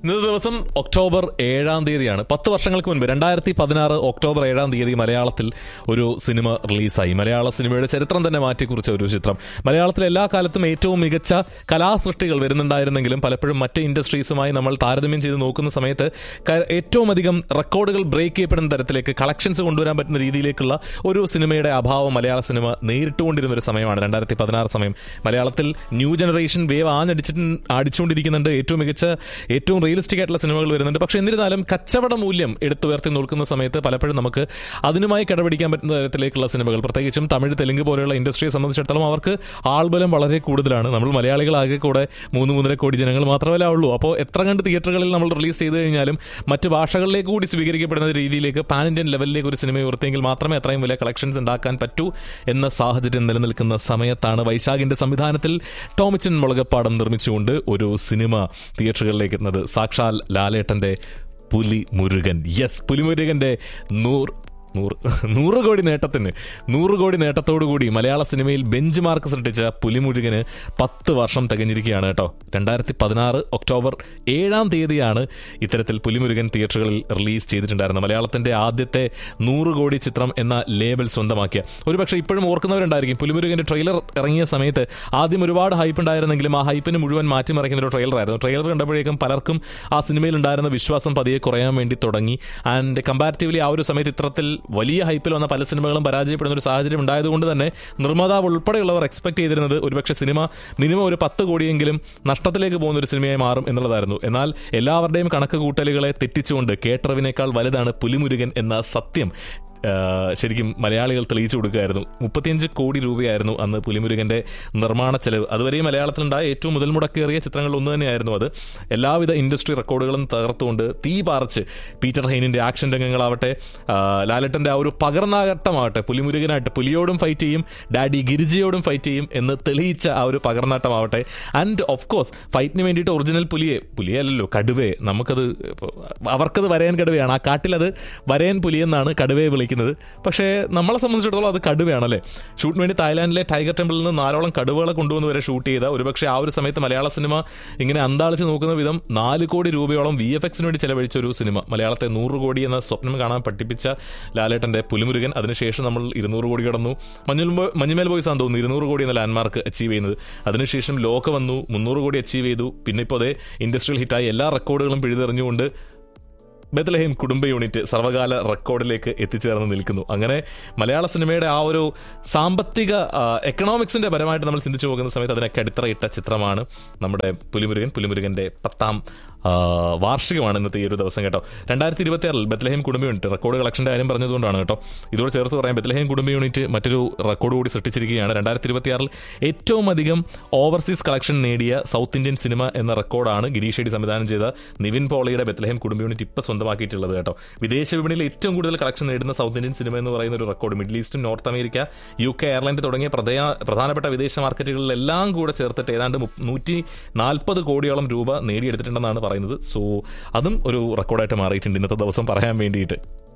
ഇന്നത്തെ ദിവസം ഒക്ടോബർ ഏഴാം തീയതിയാണ് പത്ത് വർഷങ്ങൾക്ക് മുൻപ് രണ്ടായിരത്തി പതിനാറ് ഒക്ടോബർ ഏഴാം തീയതി മലയാളത്തിൽ ഒരു സിനിമ റിലീസായി മലയാള സിനിമയുടെ ചരിത്രം തന്നെ മാറ്റിക്കുറിച്ച ഒരു ചിത്രം മലയാളത്തിലെ എല്ലാ കാലത്തും ഏറ്റവും മികച്ച കലാസൃഷ്ടികൾ വരുന്നുണ്ടായിരുന്നെങ്കിലും പലപ്പോഴും മറ്റ് ഇൻഡസ്ട്രീസുമായി നമ്മൾ താരതമ്യം ചെയ്ത് നോക്കുന്ന സമയത്ത് ക- ഏറ്റവും അധികം റെക്കോർഡുകൾ ബ്രേക്ക് ചെയ്യപ്പെടുന്ന തരത്തിലേക്ക് കളക്ഷൻസ് കൊണ്ടുവരാൻ പറ്റുന്ന രീതിയിലേക്കുള്ള ഒരു സിനിമയുടെ അഭാവം മലയാള സിനിമ നേരിട്ടുകൊണ്ടിരുന്ന ഒരു സമയമാണ് രണ്ടായിരത്തി പതിനാറ് സമയം മലയാളത്തിൽ ന്യൂ ജനറേഷൻ വേവ് ആഞ്ഞടിച്ചിട്ട് അടിച്ചുകൊണ്ടിരിക്കുന്നുണ്ട് ഏറ്റവും മികച്ച ഏറ്റവും റിയലിസ്റ്റിക് ആയിട്ടുള്ള സിനിമകൾ വരുന്നുണ്ട് പക്ഷേ എന്നിരുന്നാലും കച്ചവട മൂല്യം എടുത്തുയർത്തി നോക്കുന്ന സമയത്ത് പലപ്പോഴും നമുക്ക് അതിനുമായി കിടപിടിക്കാൻ പറ്റുന്ന തരത്തിലേക്കുള്ള സിനിമകൾ പ്രത്യേകിച്ചും തമിഴ് തെലുങ്ക് പോലെയുള്ള ഇൻഡസ്ട്രിയെ സംബന്ധിച്ചിടത്തോളം അവർക്ക് ആൾബലം വളരെ കൂടുതലാണ് നമ്മൾ മലയാളികളാകെ കൂടെ മൂന്ന് മൂന്നര കോടി ജനങ്ങൾ മാത്രമല്ല ഉള്ളൂ അപ്പോൾ എത്ര കണ്ട് തിയേറ്ററുകളിൽ നമ്മൾ റിലീസ് ചെയ്ത് കഴിഞ്ഞാലും മറ്റ് ഭാഷകളിലേക്ക് കൂടി സ്വീകരിക്കപ്പെടുന്ന രീതിയിലേക്ക് പാൻ ഇന്ത്യൻ ലെവലിലേക്ക് ഒരു സിനിമ ഉയർത്തിയെങ്കിൽ മാത്രമേ അത്രയും വലിയ കളക്ഷൻസ് ഉണ്ടാക്കാൻ പറ്റൂ എന്ന സാഹചര്യം നിലനിൽക്കുന്ന സമയത്താണ് വൈശാഖിന്റെ സംവിധാനത്തിൽ ടോമിച്ചൻ മുളകപ്പാടം നിർമ്മിച്ചുകൊണ്ട് ഒരു സിനിമ തിയേറ്ററുകളിലേക്ക് എത്തുന്നത് സാക്ഷാൽ ലാലേട്ടന്റെ പുലി മുരുകൻ യെസ് പുലിമുരുകന്റെ നൂർ നൂറ് നൂറ് കോടി നേട്ടത്തിന് നൂറ് കോടി നേട്ടത്തോടുകൂടി മലയാള സിനിമയിൽ ബെഞ്ച് മാർക്ക് സൃഷ്ടിച്ച പുലിമുരുകന് പത്ത് വർഷം തികഞ്ഞിരിക്കുകയാണ് കേട്ടോ രണ്ടായിരത്തി പതിനാറ് ഒക്ടോബർ ഏഴാം തീയതിയാണ് ഇത്തരത്തിൽ പുലിമുരുകൻ തിയേറ്ററുകളിൽ റിലീസ് ചെയ്തിട്ടുണ്ടായിരുന്നത് മലയാളത്തിന്റെ ആദ്യത്തെ നൂറ് കോടി ചിത്രം എന്ന ലേബൽ സ്വന്തമാക്കിയ ഒരുപക്ഷെ ഇപ്പോഴും ഓർക്കുന്നവരുണ്ടായിരിക്കും പുലിമുരുകന്റെ ട്രെയിലർ ഇറങ്ങിയ സമയത്ത് ആദ്യം ഒരുപാട് ഹൈപ്പ് ഉണ്ടായിരുന്നെങ്കിലും ആ ഹൈപ്പിന് മുഴുവൻ മാറ്റിമറിക്കുന്ന ഒരു ട്രെയിലറായിരുന്നു ട്രെയിലർ കണ്ടപ്പോഴേക്കും പലർക്കും ആ സിനിമയിൽ ഉണ്ടായിരുന്ന വിശ്വാസം പതിയെ കുറയാൻ വേണ്ടി തുടങ്ങി ആൻഡ് കമ്പാരിറ്റീവ്ലി ആ ഒരു സമയത്ത് ഇത്തരത്തിൽ വലിയ ഹൈപ്പിൽ വന്ന പല സിനിമകളും പരാജയപ്പെടുന്ന ഒരു സാഹചര്യം ഉണ്ടായതുകൊണ്ട് തന്നെ നിർമ്മാതാവ് ഉൾപ്പെടെയുള്ളവർ എക്സ്പെക്ട് ചെയ്തിരുന്നത് ഒരുപക്ഷെ സിനിമ മിനിമം ഒരു പത്ത് കോടിയെങ്കിലും നഷ്ടത്തിലേക്ക് പോകുന്ന ഒരു സിനിമയായി മാറും എന്നുള്ളതായിരുന്നു എന്നാൽ എല്ലാവരുടെയും കണക്ക് കൂട്ടലുകളെ തെറ്റിച്ചുകൊണ്ട് കേട്ടറിവിനേക്കാൾ വലുതാണ് പുലിമുരുകൻ എന്ന സത്യം ആ, ശരിക്കും മലയാളികൾ തെളിയിച്ചു കൊടുക്കുകയായിരുന്നു മുപ്പത്തിയഞ്ച് കോടി രൂപയായിരുന്നു അന്ന് പുലിമുരുകന്റെ നിർമ്മാണ ചെലവ് അതുവരെയും മലയാളത്തിലുണ്ടായ ഏറ്റവും മുതൽ മുടക്കേറിയ ചിത്രങ്ങളിൽ ഒന്ന് തന്നെയായിരുന്നു അത് എല്ലാവിധ ഇൻഡസ്ട്രി റെക്കോർഡുകളും തകർത്തുകൊണ്ട് തീ പാർച്ച് പീറ്റർ ഹെയിനിന്റെ ആക്ഷൻ രംഗങ്ങളാവട്ടെ ആ, ലാലേട്ടന്റെ ആ ഒരു പകർന്നാട്ടമാവട്ടെ പുലിമുരുകനായിട്ട് പുലിയോടും ഫൈറ്റ് ചെയ്യും ഡാഡി ഗിരിജയോടും ഫൈറ്റ് ചെയ്യും എന്ന് തെളിയിച്ച ആ ഒരു പകർന്നാട്ടമാവട്ടെ ആൻഡ് ഓഫ് കോഴ്സ് ഫൈറ്റിന് വേണ്ടിയിട്ട് ഒറിജിനൽ പുലിയെ പുലിയല്ലല്ലോ കടുവയെ നമുക്കത് ഇപ്പൊ അവർക്കത് വരയൻ കടുവയാണ് ആ കാട്ടിലത് വരയൻ പുലിയെന്നാണ് കടുവയെ വിളിക്കുന്നത് പക്ഷേ നമ്മളെ സംബന്ധിച്ചിടത്തോളം അത് കടുവയാണല്ലേ ഷൂട്ടിന് വേണ്ടി തായ്ലാൻഡിലെ ടൈഗർ ടെമ്പിളിൽ നിന്ന് നാലോളം കടുവകളെ കൊണ്ടുവന്ന് വരെ ഷൂട്ട് ചെയ്ത ഒരുപക്ഷെ ആ ഒരു സമയത്ത് മലയാള സിനിമ ഇങ്ങനെ അന്താളിച്ച് നോക്കുന്ന വിധം നാല് കോടി രൂപയോളം വി എഫ് എക്സിന് വേണ്ടി ചെലവഴിച്ച ഒരു സിനിമ മലയാളത്തെ നൂറ് കോടി എന്ന സ്വപ്നം കാണാൻ പഠിപ്പിച്ച ലാലേട്ടന്റെ പുലിമുരുകൻ അതിനുശേഷം നമ്മൾ ഇരുന്നൂറ് കോടി കടന്നു മഞ്ഞുൽ ബോ- മഞ്ഞുമേൽ ബോയ്സ് ആണെന്ന് തോന്നുന്നു ഇരുന്നൂറ് കോടി എന്ന ലാൻഡ്മാർക്ക് അച്ചീവ് ചെയ്യുന്നത് അതിനുശേഷം ലോക വന്നു മുന്നൂറ് കോടി അച്ചീവ് ചെയ്തു പിന്നെ ഇപ്പോൾ അതേ ഇൻഡസ്ട്രിയൽ ഹിറ്റായി എല്ലാ റെക്കോർഡുകളും പിഴുതെറിഞ്ഞുകൊണ്ട് ബethlehem കുടുംബ യൂണിറ്റ് സർവകാല റെക്കോർഡിലേക്ക് എത്തിച്ചേർന്ന് നിൽക്കുന്നു അങ്ങനെ മലയാള സിനിമയുടെ ആ ഒരു സാമ്പത്തിക ആ, എക്കണോമിക്സിന്റെ പരമായിട്ട് നമ്മൾ ചിന്തിച്ചു പോകുന്ന സമയത്ത് അതിനൊക്കെ അടിത്തറയിട്ട ചിത്രമാണ് നമ്മുടെ പുലിമുരുകൻ പുലിമുരുകന്റെ പത്താം ആ, വാർഷികമാണ് ഇന്നത്തെ ഈ ഒരു ദിവസം കേട്ടോ രണ്ടായിരത്തി ഇരുപത്തി ആറിൽ ബethlehem കുടുംബ യൂണിറ്റ് റെക്കോർഡ് കളക്ഷന്റെ കാര്യം പറഞ്ഞതുകൊണ്ടാണ് കേട്ടോ ഇതോട് ചേർത്ത് പറയാം ബethlehem കുടുംബ യൂണിറ്റ് മറ്റൊരു റെക്കോർഡ് കൂടി സൃഷ്ടിച്ചിരിക്കുകയാണ് രണ്ടായിരത്തി ഇരുപത്തി ആറിൽ ഏറ്റവും അധികം ഓവർസീസ് കളക്ഷൻ നേടിയ സൗത്ത് ഇന്ത്യൻ സിനിമ എന്ന റെക്കോർഡാണ് ഗിരീഷ് ഷെഡി സംവിധാനം ചെയ്ത നിവിൻ പോളിയുടെ ബethlehem കുടുംബ യൂണിറ്റ് ഇപ്പം സ്വന്തമാക്കിയിട്ടുള്ളത് കേട്ടോ വിദേശ വിപണിയിൽ ഏറ്റവും കൂടുതൽ കളക്ഷൻ നേടുന്ന സൗത്ത് ഇന്ത്യൻ സിനിമ എന്ന് പറയുന്ന ഒരു റെക്കോർഡ് മിഡിൽ ഈസ്റ്റും North America U K Ireland തുടങ്ങിയ പ്രധാന പ്രധാനപ്പെട്ട വിദേശ മാർക്കറ്റുകളിലെല്ലാം കൂടെ ചേർത്തിട്ട് ഏതാണ്ട് മു- നൂറ്റി നാൽപ്പത് കോടിയോളം രൂപ നേടിയെടുത്തിട്ടുണ്ടെന്നാണ് പറയുന്നത് സോ അതും ഒരു റെക്കോർഡായിട്ട് മാറിയിട്ടുണ്ട് ഇന്നത്തെ ദിവസം പറയാൻ വേണ്ടിയിട്ട്